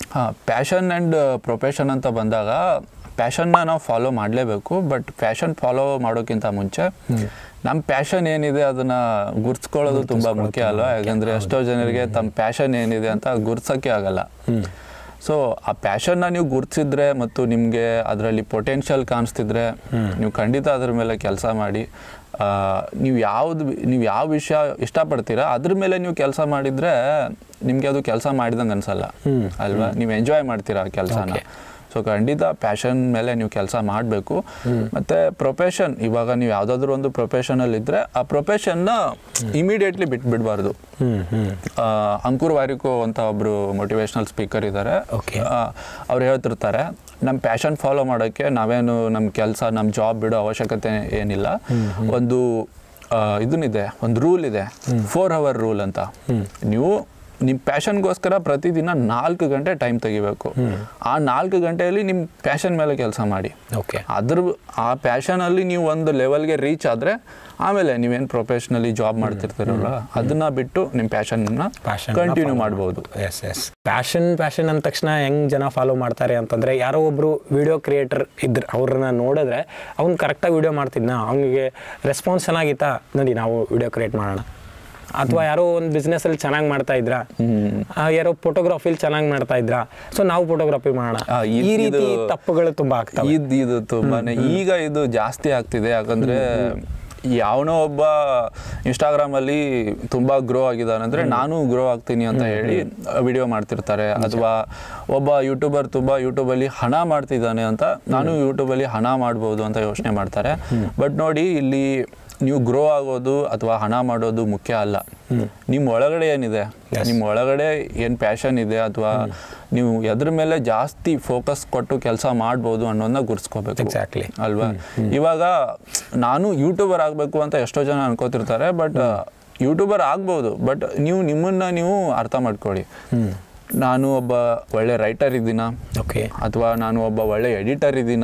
ಹಾಂ passion and profession ಅಂತ ಬಂದಾಗ ಪ್ಯಾಷನ್ನ ನಾವು ಫಾಲೋ ಮಾಡಲೇಬೇಕು ಬಟ್ ಪ್ಯಾಷನ್ ಫಾಲೋ ಮಾಡೋಕ್ಕಿಂತ ಮುಂಚೆ ನಮ್ಮ ಪ್ಯಾಷನ್ ಏನಿದೆ ಅದನ್ನ ಗುರ್ಸ್ಕೊಳ್ಳೋದು ತುಂಬ ಮುಖ್ಯ ಅಲ್ವಾ ಯಾಕಂದರೆ ಎಷ್ಟೋ ಜನರಿಗೆ ತಮ್ಮ ಪ್ಯಾಷನ್ ಏನಿದೆ ಅಂತ ಗುರ್ಸೋಕ್ಕೆ ಆಗಲ್ಲ ಸೊ ಆ ಪ್ಯಾಷನ್ನ ನೀವು ಗುರ್ತಿಸಿದ್ರೆ ಮತ್ತು ನಿಮಗೆ ಅದರಲ್ಲಿ ಪೊಟೆನ್ಷಿಯಲ್ ಕಾಣಿಸ್ತಿದ್ರೆ ನೀವು ಖಂಡಿತ ಅದ್ರ ಮೇಲೆ ಕೆಲಸ ಮಾಡಿ ಆ, ನೀವು ಯಾವ್ದು ನೀವು ಯಾವ ವಿಷಯ ಇಷ್ಟಪಡ್ತೀರಾ ಅದ್ರ ಮೇಲೆ ನೀವು ಕೆಲಸ ಮಾಡಿದ್ರೆ ನಿಮಗೆ ಅದು ಕೆಲಸ ಮಾಡಿದಂಗೆ ಅನ್ಸಲ್ಲ ಅಲ್ವಾ ನೀವು ಎಂಜಾಯ್ ಮಾಡ್ತೀರಾ ಆ ಕೆಲಸನ ಸೊ ಖಂಡಿತ ಪ್ಯಾಷನ್ ಮೇಲೆ ನೀವು ಕೆಲಸ ಮಾಡಬೇಕು ಮತ್ತು ಪ್ರೊಫೆಷನ್ ಇವಾಗ ನೀವು ಯಾವುದಾದ್ರೂ ಒಂದು ಪ್ರೊಫೆಷನಲ್ಲಿ ಇದ್ದರೆ ಆ ಪ್ರೊಫೆಷನ್ನ ಇಮಿಡಿಯೇಟ್ಲಿ ಬಿಟ್ಬಿಡಬಾರ್ದು ಹ್ಮ್ ಹ್ಮ್ ಅಂಕುರ್ ವಾರಿಕೋ ಅಂತ ಒಬ್ಬರು ಮೋಟಿವೇಶ್ನಲ್ ಸ್ಪೀಕರ್ ಇದ್ದಾರೆ Okay. ಅವ್ರು ಹೇಳ್ತಿರ್ತಾರೆ ನಮ್ಮ ಪ್ಯಾಷನ್ ಫಾಲೋ ಮಾಡೋಕ್ಕೆ ನಾವೇನು ನಮ್ಮ ಕೆಲಸ ನಮ್ಮ ಜಾಬ್ ಬಿಡೋ ಅವಶ್ಯಕತೆ ಏನಿಲ್ಲ ಒಂದು ಆ, ಇದನ್ನಿದೆ ಒಂದು ರೂಲ್ ಇದೆ ಫೋರ್ ಅವರ್ ರೂಲ್ ಅಂತ ನೀವು ನಿಮ್ಮ ಪ್ಯಾಷನ್ಗೋಸ್ಕರ ಪ್ರತಿದಿನ ನಾಲ್ಕು ಗಂಟೆ ಟೈಮ್ ತೆಗಿಬೇಕು ಆ ನಾಲ್ಕು ಗಂಟೆಯಲ್ಲಿ ನಿಮ್ಮ ಪ್ಯಾಷನ್ ಮೇಲೆ ಕೆಲಸ ಮಾಡಿ ಓಕೆ ಅದ್ರ ಆ ಪ್ಯಾಷನಲ್ಲಿ ನೀವು ಒಂದು ಲೆವೆಲ್ಗೆ ರೀಚ್ ಆದರೆ ಆಮೇಲೆ ನೀವೇನು ಪ್ರೊಫೆಷ್ನಲಿ ಜಾಬ್ ಮಾಡ್ತಿರ್ತೀರಲ್ಲ ಅದನ್ನ ಬಿಟ್ಟು ನಿಮ್ಮ ಪ್ಯಾಷನ್ನ Passion ನ ಕಂಟಿನ್ಯೂ follow ಮಾಡ್ಬೋದು ಎಸ್ ಎಸ್ ಪ್ಯಾಷನ್ ಪ್ಯಾಷನ್ ಅಂದ ತಕ್ಷಣ ಹೆಂಗ್ ಜನ ಫಾಲೋ ಮಾಡ್ತಾರೆ ಅಂತಂದ್ರೆ ಯಾರೋ ಒಬ್ರು ವಿಡಿಯೋ ಕ್ರಿಯೇಟರ್ ಇದ್ರು ಅವ್ರನ್ನ ನೋಡಿದ್ರೆ ಅವ್ನು ಕರೆಕ್ಟಾಗಿ ವಿಡಿಯೋ ಮಾಡ್ತಿದ್ನ ಅವನಿಗೆ ರೆಸ್ಪಾನ್ಸ್ ಚೆನ್ನಾಗಿತ್ತಾ ನೋಡಿ ನಾವು ವಿಡಿಯೋ ಕ್ರಿಯೇಟ್ ಮಾಡೋಣ ಅಥವಾ ಯಾರೋ ಒಂದು ಬಿಸ್ನೆಸ್ ಅಲ್ಲಿ ಚೆನ್ನಾಗಿ ಮಾಡ್ತಾ ಇದ್ರ ಯಾರೋ ಫೋಟೋಗ್ರಫಿಲಿ ಚೆನ್ನಾಗಿ ಮಾಡ್ತಾ ಇದ್ರ ಸೊ ನಾವು ಫೋಟೋಗ್ರಫಿ ಮಾಡೋಣ ಆ, ಇದ್- ಈ ರೀತಿ ಇದು- ತಪ್ಪುಗಳು ತುಂಬಾ ಆಗ್ತವೆ ಇದು ಇದು ತುಂಬಾನೇ ಈಗ ಇದು ಜಾಸ್ತಿ ಆಗ್ತಿದೆ ಯಾಕಂದ್ರೆ ಯಾವನೋ ಒಬ್ಬ ಇನ್ಸ್ಟಾಗ್ರಾಮ್ ಅಲ್ಲಿ ತುಂಬಾ ಗ್ರೋ ಆಗಿದ್ದಾನೆ ಅಂದ್ರೆ ನಾನು ಗ್ರೋ ಆಗ್ತೀನಿ ಅಂತ ಹೇಳಿ ವಿಡಿಯೋ ಮಾಡ್ತಿರ್ತಾರೆ ಅಥವಾ ಒಬ್ಬ ಯೂಟ್ಯೂಬರ್ ತುಂಬಾ ಯೂಟ್ಯೂಬ್ ಅಲ್ಲಿ ಹಣ ಮಾಡ್ತಿದ್ದಾನೆ ಅಂತ ನಾನು ಯೂಟ್ಯೂಬ್ ಅಲ್ಲಿ ಹಣ ಮಾಡ್ಬೋದು ಅಂತ ಯೋಚನೆ ಮಾಡ್ತಾರೆ ಬಟ್ ನೋಡಿ ಇಲ್ಲಿ ನೀವು ಗ್ರೋ ಆಗೋದು ಅಥವಾ ಹಣ ಮಾಡೋದು ಮುಖ್ಯ ಅಲ್ಲ ನಿಮ್ಮ ಒಳಗಡೆ ಏನಿದೆ ನಿಮ್ಮ ಒಳಗಡೆ ಏನು ಪ್ಯಾಷನ್ ಇದೆ ಅಥವಾ ನೀವು ಎದ್ರ ಮೇಲೆ ಜಾಸ್ತಿ ಫೋಕಸ್ ಕೊಟ್ಟು ಕೆಲಸ ಮಾಡ್ಬೋದು ಅನ್ನೋದನ್ನ ಗುರ್ಸ್ಕೋಬೇಕು Exactly. ಅಲ್ವಾ ಇವಾಗ ನಾನು ಯೂಟ್ಯೂಬರ್ ಆಗಬೇಕು ಅಂತ ಎಷ್ಟೋ ಜನ ಅನ್ಕೋತಿರ್ತಾರೆ ಬಟ್ ಯೂಟ್ಯೂಬರ್ ಆಗ್ಬೋದು ಬಟ್ ನೀವು ನಿಮ್ಮನ್ನ ನೀವು ಅರ್ಥ ಮಾಡ್ಕೊಳ್ಳಿ ನಾನು ಒಬ್ಬ ಒಳ್ಳೆ ರೈಟರ್ ಇದ್ದೀನ ಓಕೆ ಅಥವಾ ನಾನು ಒಬ್ಬ ಒಳ್ಳೆ ಎಡಿಟರ್ ಇದ್ದೀನ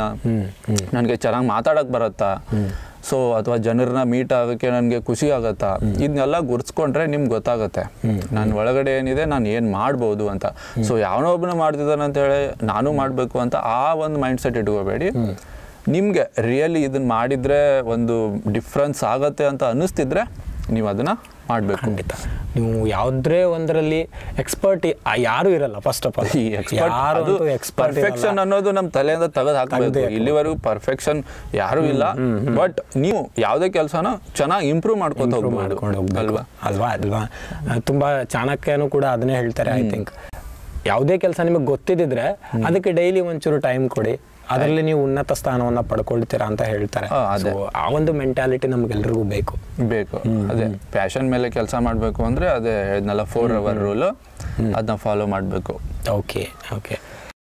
ನನಗೆ ಚೆನ್ನಾಗಿ ಮಾತಾಡಕ್ ಬರುತ್ತಾ ಸೊ ಅಥವಾ ಜನರನ್ನ ಮೀಟ್ ಆಗೋಕ್ಕೆ ನನಗೆ ಖುಷಿ ಆಗತ್ತಾ ಇದನ್ನೆಲ್ಲ ಗುರ್ಸ್ಕೊಂಡ್ರೆ ನಿಮ್ಗೆ ಗೊತ್ತಾಗುತ್ತೆ ನಾನು ಒಳಗಡೆ ಏನಿದೆ ನಾನು ಏನು ಮಾಡ್ಬೋದು ಅಂತ ಸೊ ಯಾವನೋ ಒಬ್ಬನ ಮಾಡ್ತಿದ್ದಾನೆ ಅಂತ ಹೇಳಿ ನಾನು ಮಾಡಬೇಕು ಅಂತ ಆ ಒಂದು ಮೈಂಡ್ ಸೆಟ್ ಇಟ್ಕೋಬೇಡಿ ನಿಮಗೆ ರಿಯಲಿ ಇದನ್ನ ಮಾಡಿದ್ರೆ ಒಂದು ಡಿಫ್ರೆನ್ಸ್ ಆಗತ್ತೆ ಅಂತ ಅನ್ನಿಸ್ತಿದ್ರೆ ನೀವು ಅದನ್ನ ಮಾಡಬೇಕು ಖಂಡಿತ ನೀವು ಯಾವುದೇ ಒಂದರಲ್ಲಿ ಎಕ್ಸ್ಪರ್ಟ್ ಯಾರು ಇರಲ್ಲ ಫಸ್ಟ್ ಆಫ್ ಆಲ್ ಈ expert- ಯಾರು ಅದು ಎಕ್ಸ್ಪರ್ಟ್ ಪರ್ಫೆಕ್ಷನ್ ಅನ್ನೋದು ನಮ್ಮ ತಲೆಯಿಂದ ತೆಗೆದು ಹಾಕಬೇಕು ಇಲ್ಲಿವರೆಗೂ ಪರ್ಫೆಕ್ಷನ್ ಯಾರು ಇಲ್ಲ ಬಟ್ ನೀವು ಯಾವುದೇ ಕೆಲಸನ ಚೆನ್ನಾಗಿ ಇಂಪ್ರೂವ್ ಮಾಡ್ಕೊಂತ ಮಾಡ್ಕೊಂಡು ಹೋಗ್ಬೋದು ಹೋಗ್ಬೇಕು ಅಲ್ವಾ ಅಲ್ವಾ ಅಲ್ವಾ ಅಹ್, ತುಂಬಾ ಚಾಣಕ್ಯನು ಕೂಡ ಅದನ್ನೇ ಹೇಳ್ತಾರೆ ಐ ಥಿಂಕ್ ಯಾವುದೇ ಕೆಲಸ ನಿಮಗೆ ಗೊತ್ತಿದ್ದಿದ್ರೆ ಅದಕ್ಕೆ ಡೈಲಿ ಒಂಚೂರು ಟೈಮ್ ಕೊಡಿ ಅದರಲ್ಲಿ ನೀವು ಉನ್ನತ ಸ್ಥಾನವನ್ನ ಪಡ್ಕೊಳ್ತೀರಾ ಅಂತ ಹೇಳ್ತಾರೆ ಆ, ಅದೇ. So, ಆ ಒಂದು ಮೆಂಟಾಲಿಟಿ ನಮ್ಗೆಲ್ರಿಗೂ ಬೇಕು ಬೇಕು ಅದೇ ಪ್ಯಾಷನ್ ಮೇಲೆ ಕೆಲಸ ಮಾಡಬೇಕು ಅಂದ್ರೆ ಅದೇ ಹೇಳಿದ್ನಲ್ಲ ಫೋರ್ ಅವರ್ ರೂಲ್ ಅದನ್ನ ಫಾಲೋ ಮಾಡಬೇಕು ಓಕೆ ಓಕೆ